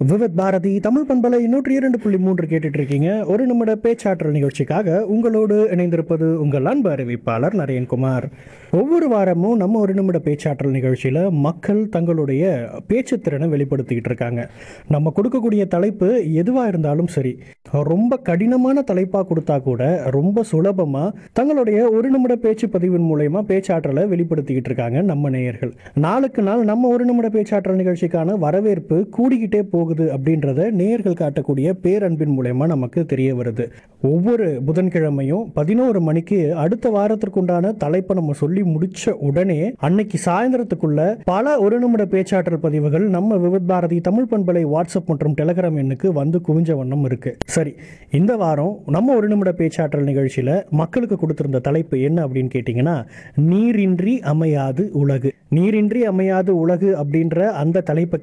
விவித் பாரதி தமிழ் பண்பலை நூற்றி இரண்டு புள்ளி மூன்று கேட்டுட்டு இருக்கீங்க ஒரு நிமிட பேச்சாற்றல் நிகழ்ச்சிக்காக உங்களோடு இணைந்திருப்பது உங்கள் அன்பு அறிவிப்பாளர் நரேன்குமார் ஒவ்வொரு வாரமும் நம்ம ஒரு நிமிட பேச்சாற்றல் நிகழ்ச்சியில் மக்கள் தங்களுடைய பேச்சுத்திறனை வெளிப்படுத்திக்கிட்டு இருக்காங்க நம்ம கொடுக்கக்கூடிய தலைப்பு எதுவாக இருந்தாலும் சரி ரொம்ப கடினமான தலைப்பாக கொடுத்தா கூட ரொம்ப சுலபமாக தங்களுடைய ஒரு நிமிட பேச்சு பதிவின் மூலயமா பேச்சாற்றலை வெளிப்படுத்திக்கிட்டு இருக்காங்க நம்ம நேயர்கள் நாளுக்கு நாள் நம்ம ஒரு நிமிட பேச்சாற்றல் நிகழ்ச்சிக்கான வரவேற்பு கூடிக்கிட்டே போகுது அப்படின்றத நேயர்கள் காட்டக்கூடிய பேரன்பின் மூலயமா நமக்கு தெரிய வருது ஒவ்வொரு புதன்கிழமையும் பதினோரு மணிக்கு அடுத்த வாரத்திற்குண்டான தலைப்பை நம்ம சொல்லி முடிச்ச உடனே அன்னைக்கு சாயந்தரத்துக்குள்ள பல ஒரு நிமிட பேச்சாற்றல் பதிவுகள் நம்ம விவித் பாரதி தமிழ் பண்பலை வாட்ஸ்அப் மற்றும் டெலகிராம் எண்ணுக்கு வந்து குவிஞ்ச வண்ணம் இருக்கு சரி இந்த வாரம் நம்ம ஒரு நிமிட பேச்சாற்றல் நிகழ்ச்சியில மக்களுக்கு கொடுத்திருந்த தலைப்பு என்ன அப்படின்னு கேட்டிங்கன்னா நீரின்றி அமையாது உலகு நீரின்றி அமையாது உலகு அப்படின்ற அந்த தலைப்பை